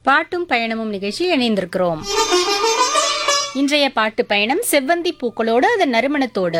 பாட்டும் பயணமும் நிகழ்ச்சியில் இணைந்திருக்கிறோம் இன்றைய பாட்டு பயணம் செவ்வந்தி பூக்களோடு அதன் நறுமணத்தோடு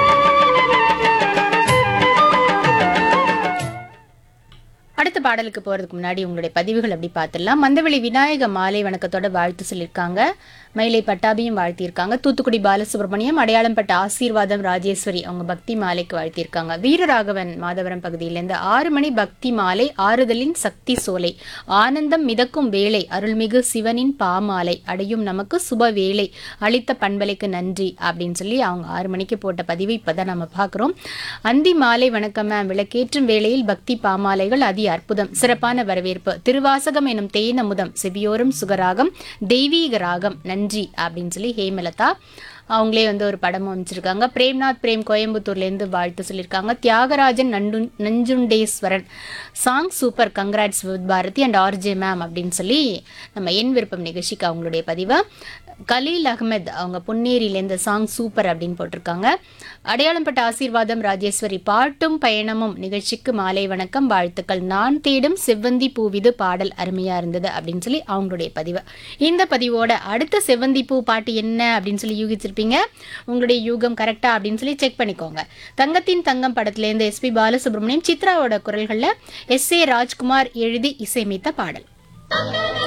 அடுத்த பாடலுக்கு போறதுக்கு முன்னாடி உங்களுடைய பதிவுகள் அப்படி பார்த்துடலாம் மந்தவெளி விநாயக மாலை வணக்கத்தோட வாழ்த்து சொல்லியிருக்காங்க மயிலை பட்டாபியும் வாழ்த்தியிருக்காங்க தூத்துக்குடி பாலசுப்ரமணியம் அடையாளம் பட்ட ஆசீர்வாதம் ராஜேஸ்வரி அவங்க பக்தி மாலைக்கு வாழ்த்தியிருக்காங்க வீரராகவன் மாதவரம் பகுதியிலேருந்து ஆறு மணி பக்தி மாலை ஆறுதலின் சக்தி சோலை ஆனந்தம் மிதக்கும் வேலை அருள்மிகு சிவனின் பாமாலை அடையும் நமக்கு சுப வேலை அளித்த பண்பலைக்கு நன்றி அப்படின்னு சொல்லி அவங்க ஆறு மணிக்கு போட்ட பதிவை இப்பதான் நம்ம பார்க்குறோம் அந்தி மாலை வணக்கம் மேம் விளக்கேற்றும் வேளையில் பக்தி பாமாலைகள் அதி அற்புதம் சிறப்பான வரவேற்பு திருவாசகம் எனும் தேனமுதம் செவியோரும் சுகராகம் தெய்வீக ராகம் நன்றி அப்படின்னு சொல்லி ஹேமலதா அவங்களே வந்து ஒரு படம் அமைச்சிருக்காங்க பிரேம்நாத் பிரேம் கோயம்புத்தூர்லேருந்து வாழ்த்து சொல்லியிருக்காங்க தியாகராஜன் நண்டு Nanjundeswaran song super congrats with Bharathi and RJ ma'am அப்படின்னு சொல்லி நம்ம என் விருப்பம் நிகழ்ச்சிக்கு அவங்களுடைய பதிவை கலீல் அகமது அவங்க பொன்னேரியிலேருந்து சாங் சூப்பர் அப்படின்னு போட்டிருக்காங்க அடையாளம்பட்ட ஆசீர்வாதம் ராஜேஸ்வரி பாட்டும் பயணமும் நிகழ்ச்சிக்கு மாலை வணக்கம் வாழ்த்துக்கள் நான் தேடும் செவ்வந்தி பூவிது பாடல் அருமையா இருந்தது அப்படின்னு சொல்லி அவங்களுடைய பதிவு இந்த பதிவோட அடுத்த செவ்வந்தி பூ பாட்டு என்ன அப்படின்னு சொல்லி யூகிச்சிருப்பீங்க உங்களுடைய யூகம் கரெக்டா அப்படின்னு சொல்லி செக் பண்ணிக்கோங்க தங்கத்தின் தங்கம் படத்துலேருந்து எஸ்பி பாலசுப்ரமணியம் சித்ராவோட குரல்களில் எஸ் ஏ ராஜ்குமார் எழுதி இசையமைத்த பாடல்